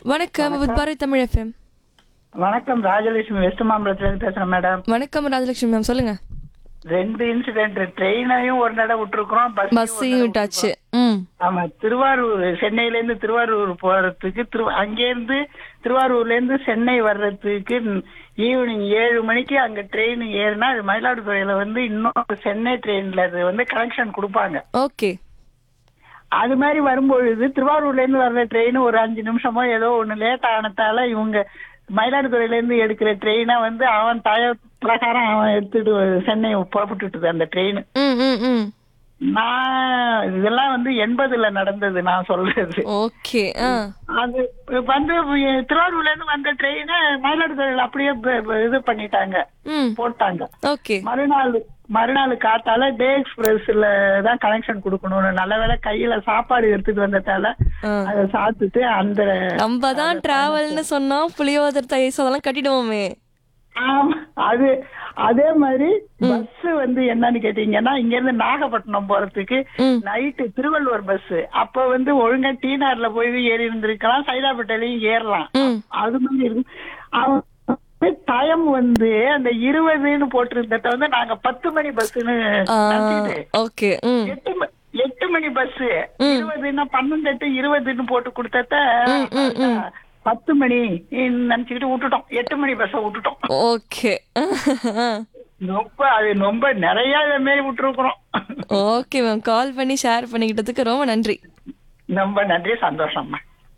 வணக்கம் with Bharathi Tamil FM வணக்கம் Rajalakshmi west மாம்பலத்துல இருந்து பேசுறேன் மேடம் வணக்கம் ராஜலட்சுமி மேம் சொல்லுங்க ரெண்டு இன்சிடென்ட் ட்ரெயினையும் ஒரு நட விட்டுருக்கோம் பஸ் பஸ்ஸையும் விட்டாச்சு ம் ஆமா திருவாரூர் சென்னையில இருந்து திருவாரூர் போறதுக்கு திரு அங்கேருந்து திருவாரூர்ல இருந்து சென்னை வர்றதுக்கு ஈவினிங் ஏழு மணிக்கு அங்க ட்ரெயின் ஏறினா அது மயிலாடுதுறையில வந்து இன்னொரு சென்னை ட்ரெயின்ல அது வந்து கனெக்ஷன் கொடுப்பாங்க ஓகே அது மாதிரி வரும்பொழுது திருவாரூர்ல இருந்து வர்ற ட்ரெயின் ஒரு அஞ்சு நிமிஷமோ ஏதோ ஒண்ணு லேட் ஆனதால இவங்க மயிலாடுதுறையில இருந்து எடுக்கிற ட்ரெயினை வந்து அவன் தய பிரகாரம் அவன் எடுத்துட்டு சென்னை புறப்பட்டுட்டு அந்த ட்ரெயின் ம் ம் ம் நான் இதெல்லாம் வந்து எண்பதுல நடந்தது நான் சொல்றது ஓகே ஆ அது வந்து திருவாரூர்ல இருந்து வந்த ட்ரெயினை மயிலாடுதுறையில அப்படியே ப- ப- இது பண்ணிட்டாங்க ம் போட்டாங்க ஓகே மறுநாள் மறுநாள் காத்தால டே எக்ஸ்பிரஸ்ல தான் கனெக்ஷன் கொடுக்கணும்னு நல்ல வேளை கையில சாப்பாடு எடுத்துட்டு வந்ததால ஆ. அதை சாப்பிட்டுட்டு அந்த நம்ம தான் டிராவல்னு சொன்னா புளியோதர் தயிர் அதெல்லாம் கட்டிடுவோமே ஆமா, அது அதே மாதிரி பஸ் வந்து என்னன்னு கேட்டீங்கன்னா இங்க இருந்து நாகப்பட்டினம் போறதுக்கு ம். நைட்டு திருவள்ளுவர் பஸ் அப்ப வந்து ஒழுங்கா டீனார்ல போய் ஏறி இருந்திருக்கலாம் சைதாப்பேட்டையிலயும் ஏறலாம் ம் அது மாதிரி இருக்கும் அவன் டைம் வந்து அந்த இருபதுன்னு போட்டிருந்தத வந்து நாங்க பத்து மணி பஸ்ன்னு ஆ நினைச்சிட்டு ஓகே ம் எட்டு ம- எட்டு மணி பஸ் இருபதுன்னா பன்னெண்டு எட்டு இருபதுன்னு போட்டு கொடுத்தத பத்து மணி நினைச்சுக்கிட்டு விட்டுட்டோம் எட்டு மணி பஸ்ஸ விட்டுட்டோம் ஓகே ரொம்ப அது ரொம்ப நிறைய இதை மாரி விட்டுருக்குறோம் ஓகே மேம் கால் பண்ணி ஷேர் பண்ணிக்கிட்டதுக்கு ரொம்ப நன்றி ரொம்ப நன்றி சந்தோஷம்மா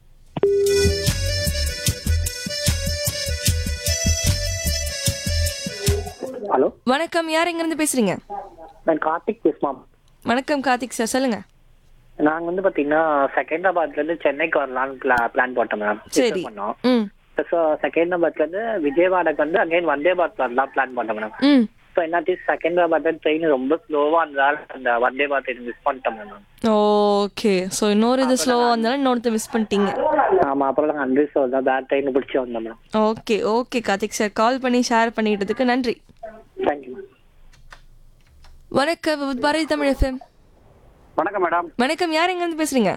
ஹலோ வணக்கம் யார் எங்க இருந்து பேசுறீங்க நான் கார்த்திக் பேசுமாம் வணக்கம் கார்த்திக் சார் சொல்லுங்க நாங்க வந்து பாத்தீங்கன்னா செகண்டாபாத்ல இருந்து சென்னைக்கு வரலாம்னு பிளான் போட்டோம் மேம் சரி பண்ணோம் ம் ஸோ செகண்டாபாத்ல இருந்து விஜயவாடாக்கு வந்து அகைன் வந்தே பாரத் வரலாம் பிளான் பண்ணோம் மேம் ம் ஸோ என்னாச்சு செகண்டாபாத்ல ட்ரெயின் ரொம்ப ஸ்லோவா இருந்ததால அந்த வந்தே பாரத் ட்ரெயின் மிஸ் பண்ணிட்டோம் மேம் ஓகே ஸோ இன்னொரு இது ஸ்லோவாக இருந்தாலும் இன்னொருத்த மிஸ் பண்ணிட்டீங்க ஆமா அப்புறம் நாங்கள் அன்ரி ஸோ தான் வேற ட்ரெயின் பிடிச்சி வந்தோம் ma'am okay okay Karthik sir call பண்ணி ஷேர் பண்ணிக்கிட்டதுக்கு நன்றி தேங்க்யூ மேம் வணக்கம் பாரதி தமிழ் எஃப்எம் வணக்கம் மேடம் வணக்கம் யார் எங்க இருந்து பேசுறீங்க